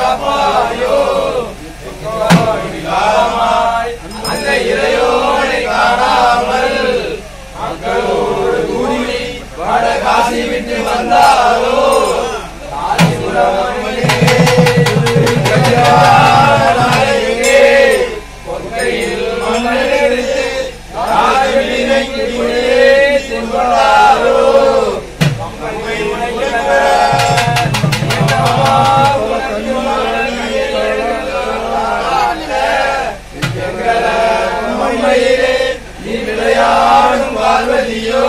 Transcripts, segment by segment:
காப்பாயோ காலமாய் அந்த இறையோனை காணாமல் மக்களோடு கூடி வட காசி விட்டு வந்தாரோ காசிபுரமணியே, கல்யாணாயகே, கொற்கையில் மண்ணெடுத்து காவிரிக்கு குடியே சென்றாரோ கம்பை உடையவர், என்னவா உனக்கு எங்கள உண்மையிலே நீ விளையாடும் பார்வதியோ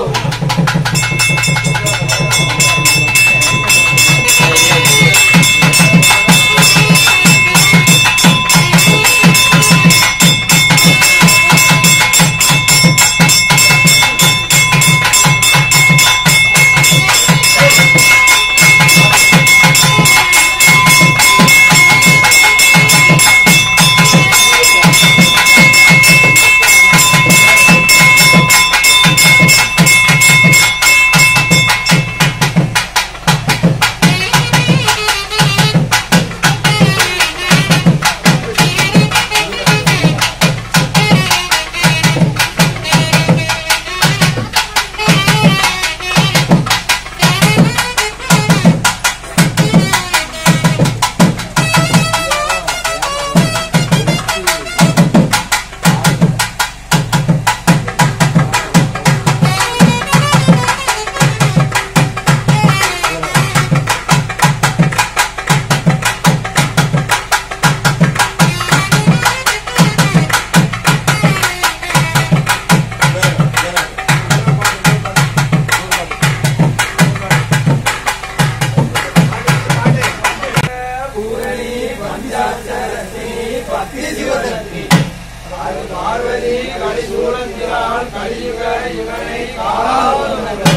பூரணி பஞ்சாட்சரத்தி பக்தி சிவசக்தி அது பார்வதி கலிசூலத்தினால் கலியுக இவனை காலாவதும்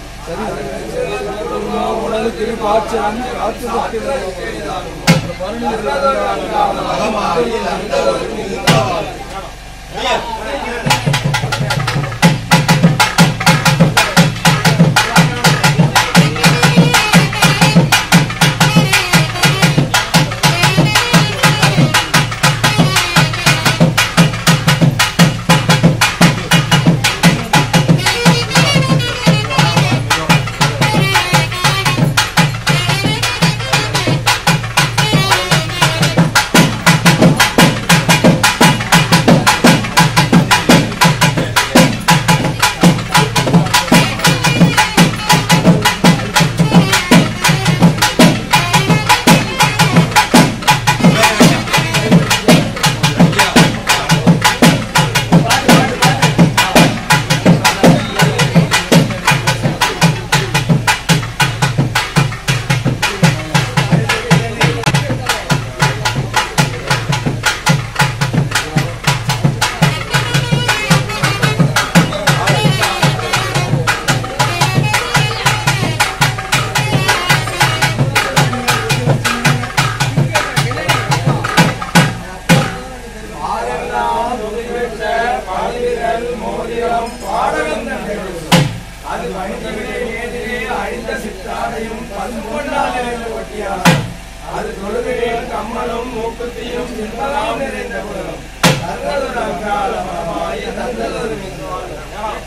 உனது திருப்பாச்சரம் காற்று ஆரெல்லாம் முதிர்விட்ட பல்விரல் மோதிரம் பாடகம் அது மனிதர்களே ஏதிலே அழிந்த சித்தாரையும் பண்பொண்டால் நிறைந்த ஒட்டியார் அது தொழுகையில் கம்மலும் மூக்குத்தியும் சிற்பலாம் நிறைந்த குலம் தந்ததொரு அங்காளமாய தந்ததொரு மின்வாளம்.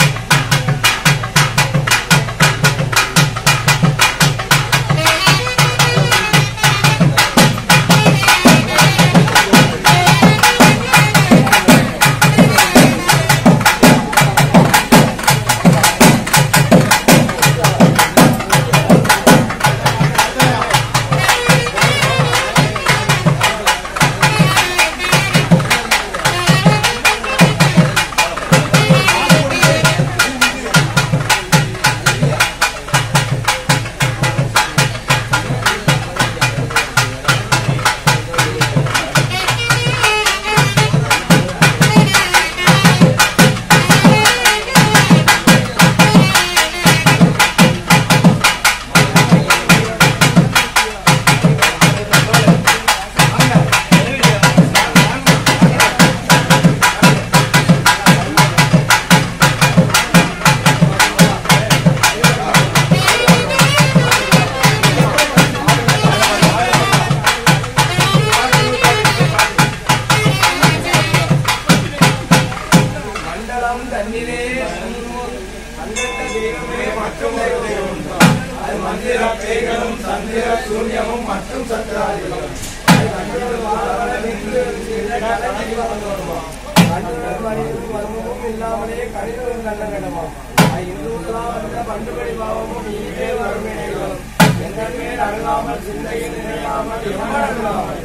Thank வாழ்வது வாழவர நின்று செய்த கலங்கி வாழ்ந்து வருவான் கண்ணுடன் மணியும் மர்மமும் இல்லாமலே கணிதம் கண்ட கடமாம் இந்துலாம் வந்த பண்டுபடி பாவமும் ஈவே வறுமைகளும் எங்கள் மேல் அணுகாமல் சிந்தையில் நினையாமல் எம்மடங்காமல்